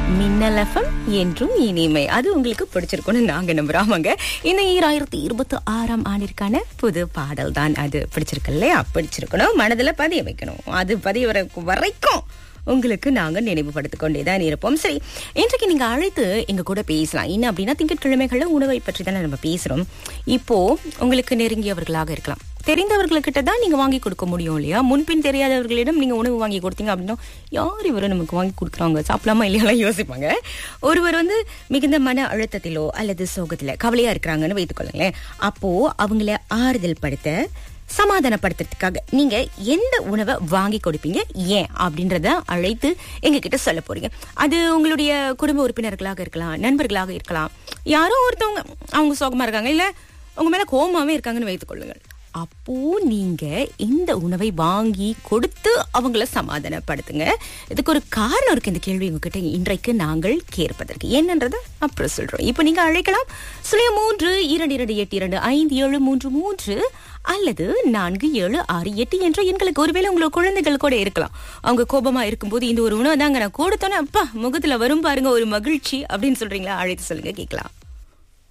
மின்னல் எஃப்எம் என்றும் இனிமை அது உங்களுக்கு பிடிச்சிருக்கும்னு நாங்க நம்புறாமங்க இந்த ஈராயிரத்தி இருபத்தி ஆறாம் ஆண்டிற்கான புது பாடல் தான் அது பிடிச்சிருக்கு இல்லையா பிடிச்சிருக்கணும் மனதுல பதிய வைக்கணும் அது பதிய வர வரைக்கும் உங்களுக்கு நாங்க நினைவுபடுத்திக் கொண்டேதான் இருப்போம் சரி இன்றைக்கு நீங்க அழைத்து எங்க கூட பேசலாம் என்ன அப்படின்னா திங்கட்கிழமைகள்ல உணவை பற்றி தானே நம்ம பேசுறோம் இப்போ உங்களுக்கு நெருங்கியவர்களாக இருக்கலாம் தெரிந்தவர்கள்கிட்ட தான் நீங்க வாங்கி கொடுக்க முடியும் இல்லையா முன்பின் தெரியாதவர்களிடம் நீங்க உணவு வாங்கி கொடுத்தீங்க அப்படின்னா யார் இவரை நமக்கு வாங்கி கொடுக்குறாங்க சாப்பிடலாமா இல்லையாலாம் யோசிப்பாங்க ஒருவர் வந்து மிகுந்த மன அழுத்தத்திலோ அல்லது சோகத்துல கவலையா இருக்கிறாங்கன்னு வைத்துக்கொள்ளுங்களேன் அப்போ அவங்கள ஆறுதல் படுத்த சமாதானப்படுத்துறதுக்காக நீங்க எந்த உணவை வாங்கி கொடுப்பீங்க ஏன் அப்படின்றத அழைத்து எங்க கிட்ட சொல்ல போறீங்க அது உங்களுடைய குடும்ப உறுப்பினர்களாக இருக்கலாம் நண்பர்களாக இருக்கலாம் யாரோ ஒருத்தவங்க அவங்க சோகமா இருக்காங்க இல்ல உங்க மேல கோமாவே இருக்காங்கன்னு வைத்துக் கொள்ளுங்கள் அப்போ நீங்க இந்த உணவை வாங்கி கொடுத்து அவங்கள சமாதானப்படுத்துங்க இதுக்கு ஒரு காரணம் இருக்கு இந்த கேள்வி உங்ககிட்ட இன்றைக்கு நாங்கள் கேட்பதற்கு என்னன்றதை அப்புறம் சொல்றோம் இப்போ நீங்க அழைக்கலாம் சுழிய மூன்று இரண்டு இரண்டு எட்டு இரண்டு ஐந்து ஏழு மூன்று மூன்று அல்லது நான்கு ஏழு ஆறு எட்டு என்ற எண்களுக்கு ஒருவேளை உங்களோட குழந்தைகள் கூட இருக்கலாம் அவங்க கோபமா இருக்கும்போது இந்த ஒரு உணவு தாங்க நான் கொடுத்தோன்னே அப்பா முகத்துல வரும் பாருங்க ஒரு மகிழ்ச்சி அப்படின்னு சொல்றீங்களா அழைத்து சொல்லுங்க கேட்கலாம்